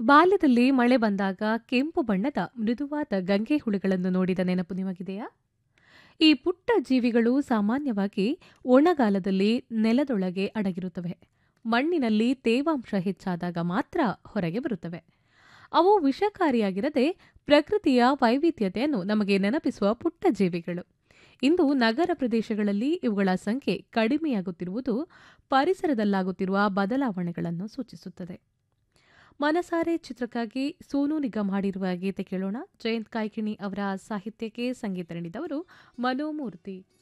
ಬಾಲ್ಯದಲ್ಲಿ ಮಳೆ ಬಂದಾಗ ಕೆಂಪು ಬಣ್ಣದ ಮೃದುವಾದ ಗಂಗೆ ಹುಳುಗಳನ್ನು ನೋಡಿದ ನೆನಪು ನಿಮಗಿದೆಯಾ ಈ ಪುಟ್ಟ ಜೀವಿಗಳು ಸಾಮಾನ್ಯವಾಗಿ ಒಣಗಾಲದಲ್ಲಿ ನೆಲದೊಳಗೆ ಅಡಗಿರುತ್ತವೆ ಮಣ್ಣಿನಲ್ಲಿ ತೇವಾಂಶ ಹೆಚ್ಚಾದಾಗ ಮಾತ್ರ ಹೊರಗೆ ಬರುತ್ತವೆ ಅವು ವಿಷಕಾರಿಯಾಗಿರದೆ ಪ್ರಕೃತಿಯ ವೈವಿಧ್ಯತೆಯನ್ನು ನಮಗೆ ನೆನಪಿಸುವ ಪುಟ್ಟ ಜೀವಿಗಳು ಇಂದು ನಗರ ಪ್ರದೇಶಗಳಲ್ಲಿ ಇವುಗಳ ಸಂಖ್ಯೆ ಕಡಿಮೆಯಾಗುತ್ತಿರುವುದು ಪರಿಸರದಲ್ಲಾಗುತ್ತಿರುವ ಬದಲಾವಣೆಗಳನ್ನು ಸೂಚಿಸುತ್ತದೆ ಮನಸಾರೆ ಚಿತ್ರಕ್ಕಾಗಿ ಸೋನು ನಿಗಮ್ ಹಾಡಿರುವ ಗೀತೆ ಕೇಳೋಣ ಜಯಂತ್ ಕಾಯ್ಕಿಣಿ ಅವರ ಸಾಹಿತ್ಯಕ್ಕೆ ಸಂಗೀತ ನೀಡಿದವರು ಮನೋಮೂರ್ತಿ